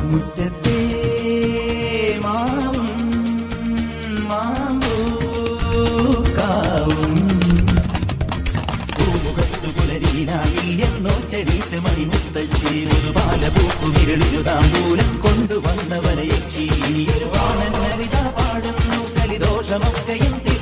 മുറ്റത്തെ മാവും മാമ്പൂക്കാവും പൂമുഖത്തു പുലരീനായില്ലെന്നോറ്റെടീത്ത് മണിമുത്തശ്ശി ഒരു പാലപൂക്കുമിരളിനു താമ്പൂലം കൊണ്ടുവന്നവനെ യക്ഷി ഒരു വാണൻ കവിത പാടുന്നു കലിദോഷമൊക്കെയും